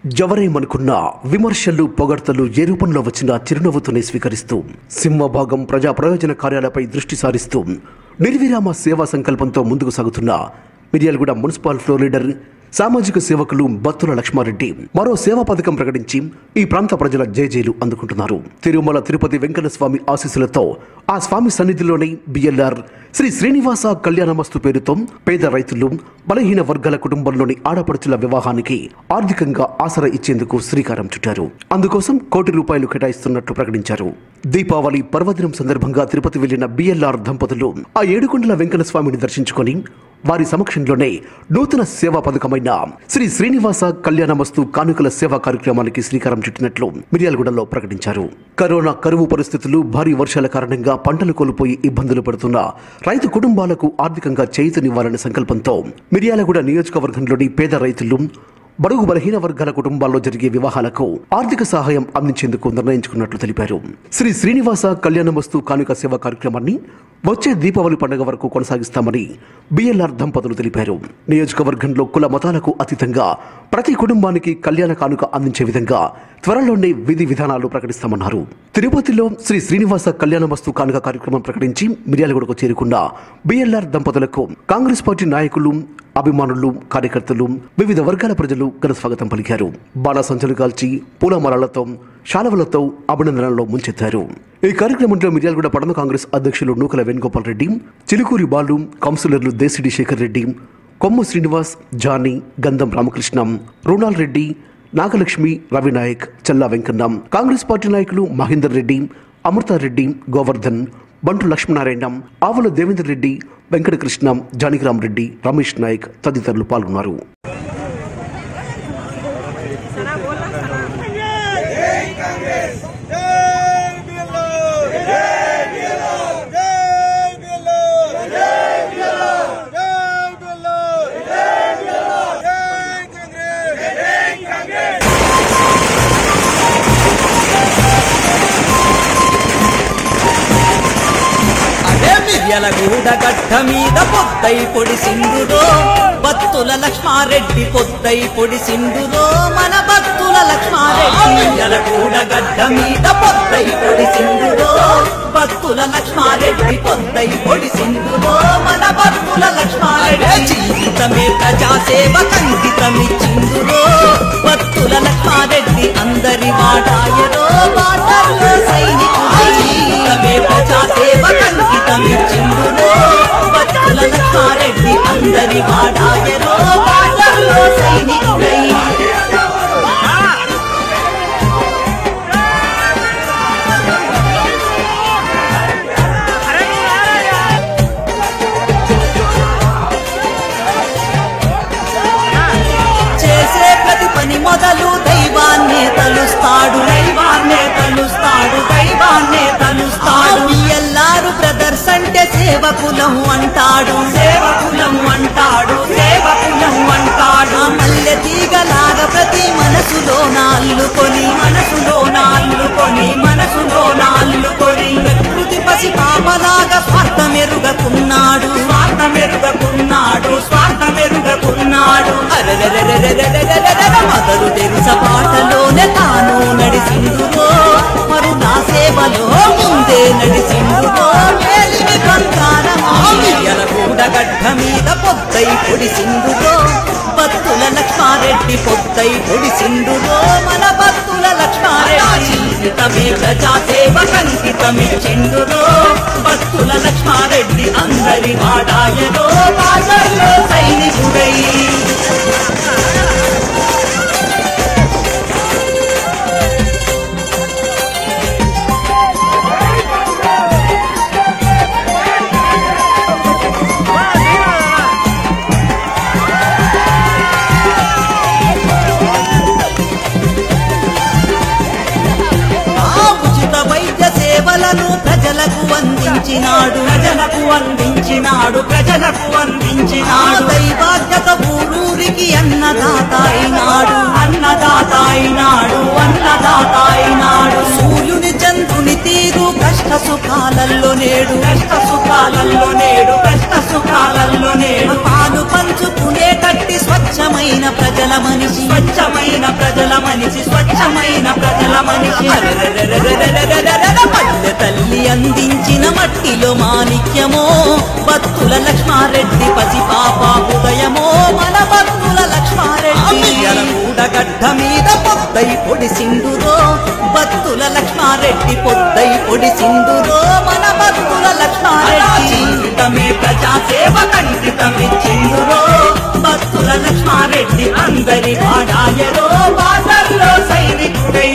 ఎవరేమనుకున్నా విమర్శలు పొగడ్తలు ఏ రూపంలో వచ్చినా చిరునవ్వుతోనే స్వీకరిస్తూ సింహభాగం ప్రజా ప్రయోజన కార్యాలపై దృష్టి సారిస్తూ నిర్విరామ సేవా సంకల్పంతో ముందుకు సాగుతున్న మిర్యాలగూడ మున్సిపల్ ఫ్లోర్ లీడర్ సామాజిక సేవకులు బత్తుల లక్ష్మారెడ్డి మరో సేవా పథకం ప్రకటించి ఈ ప్రాంత ప్రజల జేజేలు అందుకుంటున్నారు తిరుమల తిరుపతి వెంకట స్వామి ఆశీస్సులతో ఆ స్వామి సన్నిధిలోనే బిఎల్ఆర్ శ్రీ శ్రీనివాస కళ్యాణమస్తు పేరుతో పేద రైతులు బలహీన వర్గాల కుటుంబంలోని ఆడపడుచుల వివాహానికి ఆర్థికంగా ఆసరా ఇచ్చేందుకు శ్రీకారం చుట్టారు అందుకోసం కోటి రూపాయలు కేటాయిస్తున్నట్లు ప్రకటించారు దీపావళి పర్వదినం సందర్భంగా తిరుపతి వెళ్లిన బిఎల్ఆర్ దంపతులు ఆ ఏడుకొండల వెంకట స్వామిని దర్శించుకొని వారి సమక్షంలోనే నూతన సేవా పథకమైన శ్రీ శ్రీనివాస కళ్యాణమస్తు కానుకల సేవా కార్యక్రమానికి శ్రీకారం చుట్టినట్లు మిర్యాలగూడలో ప్రకటించారు కరోనా కరువు పరిస్థితులు భారీ వర్షాల కారణంగా పంటలు కోల్పోయి ఇబ్బందులు పడుతున్న రైతు కుటుంబాలకు ఆర్థికంగా చేయూతనివ్వాలనే సంకల్పంతో మిర్యాలగూడ నియోజకవర్గంలోని పేద రైతులు బడుగు బలహీన వర్గాల కుటుంబాల్లో జరిగే వివాహాలకు ఆర్థిక సహాయం అందించేందుకు నిర్ణయించుకున్నట్లు తెలిపారు శ్రీ శ్రీనివాస కళ్యాణమస్తు కానుక సేవా కార్యక్రమాన్ని వచ్చే దీపావళి పండుగ వరకు కొనసాగిస్తామని బిఎల్ఆర్ దంపతులు తెలిపారు నియోజకవర్గంలో కుల మతాలకు అతీతంగా ప్రతి కుటుంబానికి కళ్యాణ కానుక అందించే విధంగా త్వరలోనే విధి విధానాలు ప్రకటిస్తామన్నారు తిరుపతిలో శ్రీ శ్రీనివాస కళ్యాణమస్తు కానుక కార్యక్రమం ప్రకటించి మిర్యాలగూడకు చేరుకున్న బిఎల్ఆర్ దంపతులకు కాంగ్రెస్ పార్టీ నాయకులు అభిమానులు కార్యకర్తలు వివిధ వర్గాల ప్రజలు ఘన స్వాగతం పలికారు బాణసంచలు కాల్చి పూలమాలలతో శాలవలతో అభినందనలో ముంచెత్తారు ఈ కార్యక్రమంలో మిర్యాలగూడ పడమ కాంగ్రెస్ అధ్యక్షులు నూకల వేణుగోపాల్ రెడ్డి చిలుకూరి బాలు కౌన్సిలర్లు దేశిడి శేఖర్ రెడ్డి కొమ్ము శ్రీనివాస్ జానీ గంధం రామకృష్ణ రుణాల్ రెడ్డి నాగలక్ష్మి రవినాయక్ చల్లా వెంకన్న కాంగ్రెస్ పార్టీ నాయకులు మహేందర్ రెడ్డి అమృతారెడ్డి గోవర్ధన్ బంటు లక్ష్మీనారాయణ ఆవుల దేవేందర్ రెడ్డి వెంకటకృష్ణ జానకిరామ్ రెడ్డి రమేష్ నాయక్ తదితరులు పాల్గొన్నారు జై బిఎల్ఓ జై బిఎల్ఓ జై బిఎల్ఓ జై బిఎల్ఓ జై బిఎల్ఓ జై బిఎల్ఓ జై కాంగ్రెస్ జై కాంగ్రెస్ అదే మిర్యాల గూడ గడ్డ మీద పొద్దై పొడి సింధులో బత్తుల లక్ష్మారెడ్డి పొద్దై పొడి సింధులో మన బత్తుల లక్ష్మారెడ్డి మిర్యాల గూడ గడ్డ మీద పొద్దై పొడి సింధులో బత్తుల లక్ష్మారెడ్డి పొద్దై పొడి సింధులో మన బత్తుల లక్ష్మారెడ్డి జీవితమే ప్రజా సేవ కంకితమిచ్చిందులో బత్తుల లక్ష్మారెడ్డి అందరి వాడాయరో బాటల్లో సైనికుడై జీవితమే ప్రజా సేవ కంకితమిచ్చిందులో బత్తుల లక్ష్మారెడ్డి అందరి వాడాయరో బాటల్లో సైనికుడై చేసే ప్రతి పని మొదలు దైవాన్నే తలుస్తాడు దైవాన్నే తలుస్తాడు దైవాన్నే తలుస్తాడు ఎల్లారు బ్రదర్స్ అంటే సేవకులం అంటాడు సేవకులం అంటాడు సేవకులం అంటాడు మల్లె తీగలాగా ప్రతి మనసులో నాల్లుకొని మనసులో నాల్లుకొని మనసులో నాల్లుకొని ప్రకృతి పసి పాపలాగా స్వార్థమెరుగకున్నాడు స్వార్థమెరుగకున్నాడు స్వార్థమెరుగకున్నాడు అరెరెరెరెరెరెరెరెరెరె మొదలు తెరుస పాటలోనే తాను నడిసిందులో మరు నా సేవలో ముందే నడిసిందులో మేలిమి బంగారమా ఎలగూడ గడ్డ మీద పొద్దై పొడి సింధులో బత్తుల లక్ష్మారెడ్డి పొద్దై పొడి సింధులో మన బత్తుల లక్ష్మారెడ్డి జీవితమే ప్రజా సేవ కంకితమిచ్చిందులో బత్తుల లక్ష్మారెడ్డి అందరి వాడాయలో బాటల్లో సైనికుడై ఆ ఉచిత వైద్య సేవలను ప్రజలకు అందించినాడు ప్రజలకు అందించినాడు ప్రజలకు అందించినాడు దైవాజ్ఞత ఊరూరికి అన్న సుఖాలల్లో నేడు కష్ట సుఖాలల్లో నేడు కష్ట సుఖాలల్లో నేడు పాలు పంచుకునే కట్టి స్వచ్ఛమైన ప్రజల మనిషి స్వచ్ఛమైన ప్రజల మనిషి స్వచ్ఛమైన ప్రజల మనిషి అరెరెరెరెరెరెరెరెరెరె. పల్లె తల్లి అందించిన మట్టిలో మాణిక్యమో బత్తుల లక్ష్మారెడ్డి పసి పాప హృదయమో మన బత్తుల లక్ష్మారెడ్డి కూడగడ్డ మీద పొద్దై పొడి సింధురో బత్తుల లక్ష్మారెడ్డి పొద్దై పొడి సింధురో మన బత్తుల లక్ష్మారెడ్డి జీవితమే ప్రజా సేవ కంకితమిచ్చిందురో బత్తుల లక్ష్మారెడ్డి అందరి వాడాయరో బాటల్లో సైనికుడై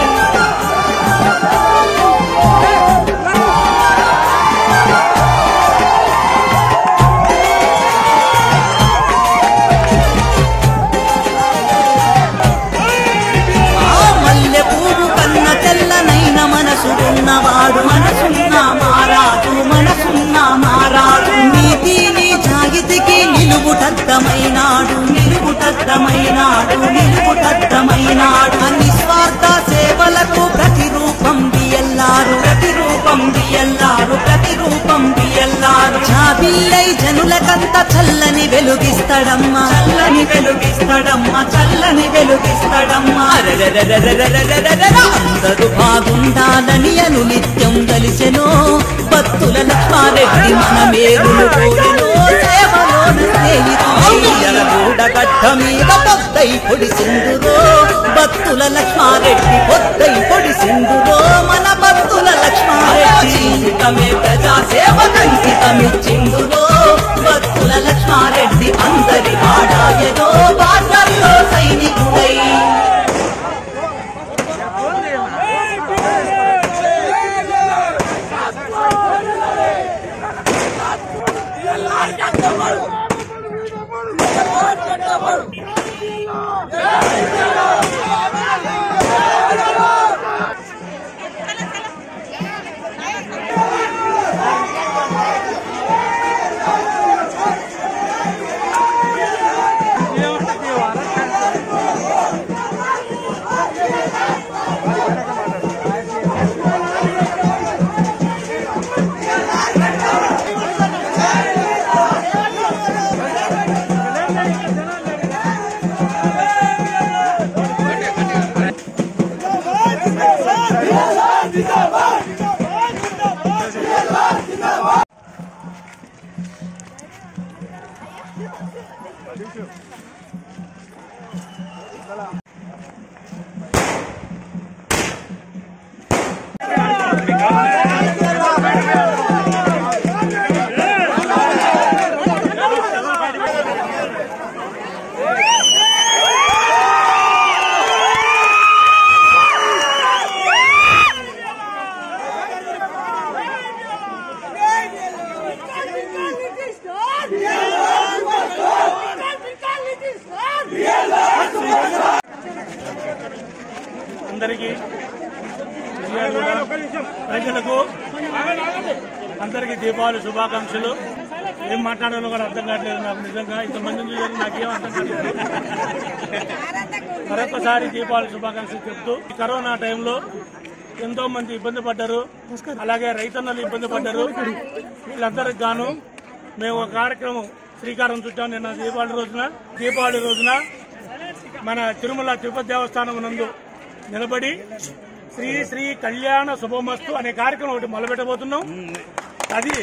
ఆ మల్లె పువ్వు కన్న తెల్లనైన మనసున్నవాడు మనసున్న మారాదు మనసున్న మారాదు నీతి నీ జాగితికి నిలువుటద్దమైనాడు నిలువుటద్దమైనాడు నిలువుటద్దమైనాడు నిస్వార్థ సేవలకు ప్రతిరూపం బియల్లారు ప్రతిరూపం బియల్లారు ప్రతిరూపం బియల్లారు జాబిల్లై జనులకంత చల్లని వెలుగిస్తాడమ్మా చల్లని వెలుగిస్తాడమ్మా చల్లని వెలుగిస్తాడమ్మా అరెరెరెరెరెరెరెరెరెరె. అందరూ బాగుండాలని అను నిత్యం కలిసెనో భక్తుల లక్ష్మారెడ్డి మన మేలును కోరెనో సేవలోన స్నేహితుడగడ్డ మీద పొద్దై పొడి సింధురో భక్తుల లక్ష్మారెడ్డి పొద్దై పొడి సింధురో మన భక్తుల లక్ష్మారెడ్డి జీవితమే ప్రజా సేవ కంకితమిచ్చిందురో భక్తుల లక్ష్మారెడ్డి అందరి ఆడాయదో బాటల్లో సైనికుడై అందరికీ ప్రజలకు అందరికీ దీపావళి శుభాకాంక్షలు ఏం మాట్లాడాలో కూడా అర్థం కావట్లేదు నాకు నిజంగా ఇంతమందిని చూసారు నాకేం అర్థం కావట్లేదు మరొకసారి దీపావళి శుభాకాంక్షలు చెప్తూ ఈ కరోనా టైంలో ఎంతో మంది ఇబ్బంది పడ్డారు అలాగే రైతన్నలు ఇబ్బంది పడ్డారు వీళ్ళందరికి గాను మేము ఒక కార్యక్రమం శ్రీకారం చుట్టాం నిన్న దీపావళి రోజున దీపావళి రోజున మన తిరుమల తిరుపతి దేవస్థానం నందు నిలబడి శ్రీ శ్రీ కళ్యాణ శుభమస్తు అనే కార్యక్రమం ఒకటి మొదలుపెట్టబోతున్నాం అది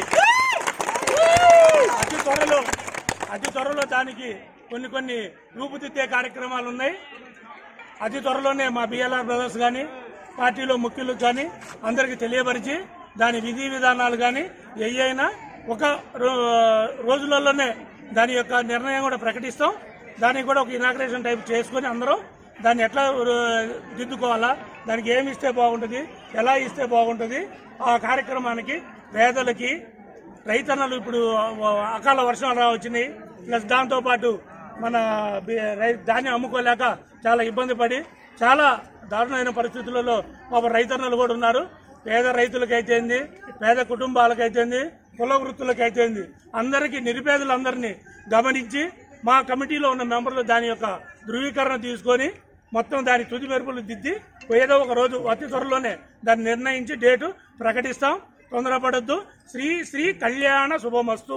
అతి త్వరలో అతి త్వరలో దానికి కొన్ని కొన్ని రూపుదిద్దే కార్యక్రమాలు ఉన్నాయి అతి త్వరలోనే మా బిఎల్ఆర్ బ్రదర్స్ కానీ పార్టీలో ముఖ్యులకు కానీ అందరికీ తెలియపరిచి దాని విధి విధానాలు కానీ ఏ అయినా ఒక రో- రోజులలోనే దాని యొక్క నిర్ణయం కూడా ప్రకటిస్తాం దానికి కూడా ఒక ఇనాగ్రేషన్ టైప్ చేసుకొని అందరూ దాన్ని ఎట్లా ఆ, దిద్దుకోవాలా దానికి ఏమి ఇస్తే బాగుంటుంది ఎలా ఇస్తే బాగుంటుంది ఆ కార్యక్రమానికి పేదలకి రైతన్నలు ఇప్పుడు అకాల వర్షాలు రా వచ్చినాయి ప్లస్ దాంతో పాటు మన బి- రై- ధాన్యం అమ్ముకోలేక చాలా ఇబ్బంది పడి చాలా దారుణమైన పరిస్థితులలో పాప రైతన్నలు కూడా ఉన్నారు పేద రైతులకైతేంది పేద కుటుంబాలకైతేంది కుల వృత్తులకైతేంది అందరికీ నిరుపేదలందరినీ గమనించి మా కమిటీలో ఉన్న మెంబర్లు దాని యొక్క ధృవీకరణ తీసుకొని మొత్తం దాని తుది మెరుపులు దిద్ది ఏదో ఒక రోజు అతి త్వరలోనే దాన్ని నిర్ణయించి డేటు ప్రకటిస్తాం తొందరపడద్దు శ్రీ శ్రీ కళ్యాణ శుభమస్తు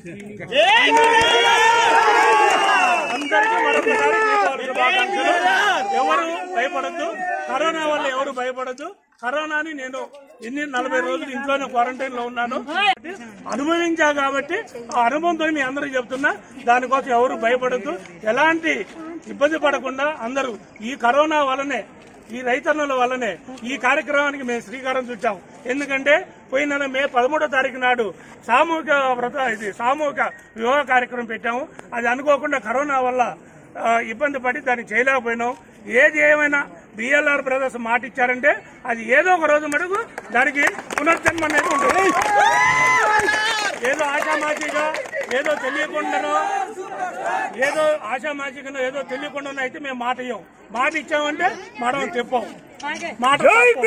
అందరికీ మరొకసారి దీపావళి శుభాకాంక్షలు ఎవరు భయపడద్దు కరోనా వల్ల ఎవరు భయపడద్దు కరోనాని నేను ఎన్ని నలభై రోజులు ఇంట్లోనే క్వారంటైన్ లో ఉన్నాను అనుభవించా కాబట్టి ఆ అనుభవంతో మీ అందరూ చెప్తున్నా దానికోసం ఎవరు భయపడద్దు ఎలాంటి ఇబ్బంది పడకుండా అందరూ ఈ కరోనా వల్లనే ఈ రైతన్నుల వల్లనే ఈ కార్యక్రమానికి మేము శ్రీకారం చుట్టాం ఎందుకంటే పోయిన నెల మే పదమూడో తారీఖు నాడు సామూహిక వ్రత ఇది సామూహిక వివాహ కార్యక్రమం పెట్టాము అది అనుకోకుండా కరోనా వల్ల ఆ, ఇబ్బంది పడి దాన్ని చేయలేకపోయినాం ఏది ఏమైనా బిఎల్ఆర్ బ్రదర్స్ మాట ఇచ్చారంటే అది ఏదో ఒక రోజు మటుకు దానికి పునర్జన్మ అనేది ఉంటుంది ఏదో ఆశామాషిగా ఏదో తెలియకుండానో ఏదో ఆశామాషికనో ఏదో తెలియకుండా అయితే మేము మాట ఇవ్వం మాట ఇచ్చామంటే మాట తెప్పాం మాట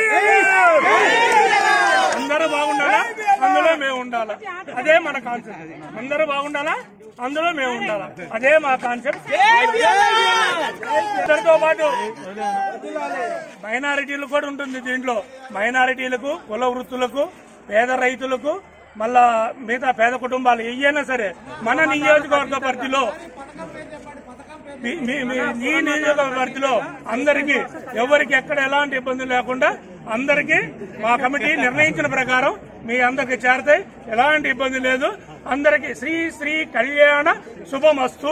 అందరూ బాగుండాలా అందులో మేము ఉండాలా అదే మన కాన్సెప్ట్ అందరూ బాగుండాలా అందులో మేము ఉండాలా అదే మా కాన్సెప్ట్ ఇద్దరితో పాటు మైనారిటీలు కూడా ఉంటుంది దీంట్లో మైనారిటీలకు కుల వృత్తులకు పేద రైతులకు మళ్ళా మిగతా పేద కుటుంబాలు ఏయైనా సరే మన నియోజకవర్గ పరిధిలో మీ- మీ- మీ- ఈ నియోజకవర్గ పరిధిలో అందరికీ ఎవరికి ఎక్కడ ఎలాంటి ఇబ్బంది లేకుండా అందరికీ మా కమిటీ నిర్ణయించిన ప్రకారం మీ అందరికి చేరతాయి ఎలాంటి ఇబ్బంది లేదు అందరికీ శ్రీ శ్రీ కళ్యాణ శుభమస్తు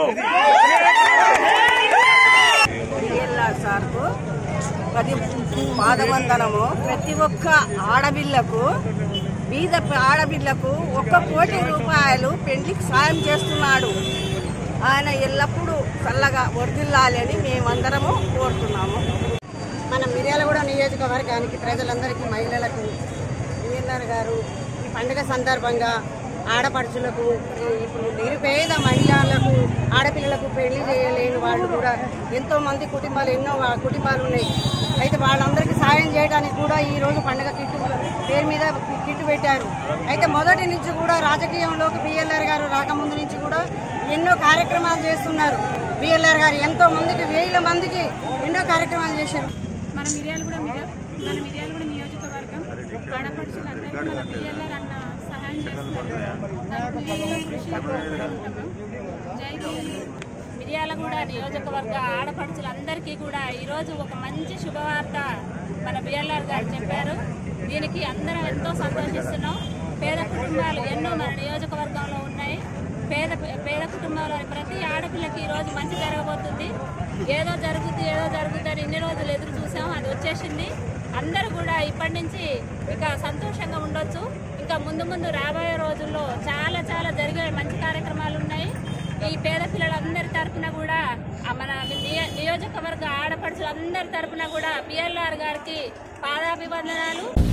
బిఎల్ఆర్ సార్కు ప్రతి పాదవందనము ప్రతి ఒక్క ఆడపిల్లకు బీద ఆడపిల్లకు ఒక్క కోటి రూపాయలు పెళ్లికి సాయం చేస్తున్నాడు ఆయన ఎల్లప్పుడూ చల్లగా వర్దిల్లాలి అని మేమందరము కోరుతున్నాము మన మిర్యాలగూడ నియోజకవర్గానికి ప్రజలందరికీ మహిళలకు బిఎల్ఆర్ గారు ఈ పండుగ సందర్భంగా ఆడపడుచులకు ఈ ఇప్పుడు నిరుపేద మహిళలకు ఆడపిల్లలకు పెళ్లి చేయలేని వాళ్ళు కూడా ఎంతో మంది కుటుంబాలు ఎన్నో వా- కుటుంబాలు ఉన్నాయి అయితే వాళ్ళందరికీ సాయం చేయడానికి కూడా ఈ రోజు పండుగ కిట్టు పేరు మీద కిట్టు పెట్టారు అయితే మొదటి నుంచి కూడా రాజకీయంలోకి బిఎల్ఆర్ గారు రాకముందు నుంచి కూడా ఎన్నో కార్యక్రమాలు చేస్తున్నారు బిఎల్ఆర్ గారు ఎంతో మందికి వేల మందికి ఎన్నో కార్యక్రమాలు చేశారు మన మిర్యాలు కూడా మన మిర్యాలు కూడా నియోజకవర్గం ఆడపడుచులందరికీ మన బిఎల్ఆర్ అన్న సహాయం చేస్తున్నారు దానికి ఎంతో కృషి కోరుకుంటున్నాం. జై బిఎల్ఆర్ మిర్యాలగూడ నియోజకవర్గ ఆడపడుచులందరికీ కూడా ఈరోజు ఒక మంచి శుభవార్త మన బిఎల్ఆర్ గారు చెప్పారు దీనికి అందరం ఎంతో సంతోషిస్తున్నాం పేద కుటుంబాలు ఎన్నో మన నియోజకవర్గంలో ఉన్నాయి పేద పేద కుటుంబంలోని ప్రతి ఆడపిల్లకి ఈరోజు మంచి జరగబోతుంది ఏదో జరుగుద్ది ఏదో జరుగుద్ది అని ఇన్ని రోజులు ఎదురు చూసాం అది వచ్చేసింది అందరూ కూడా ఇప్పటి నుంచి ఇక సంతోషంగా ఉండొచ్చు ఇంకా ముందు ముందు రాబోయే రోజుల్లో చాలా చాలా జరిగే మంచి కార్యక్రమాలు ఉన్నాయి ఈ పేద పిల్లలందరి తరపున కూడా ఆ మన నియ- నియోజకవర్గ ఆడపడుచులందరి తరపున కూడా పిఎల్ఆర్ గారికి పాదాభివందనాలు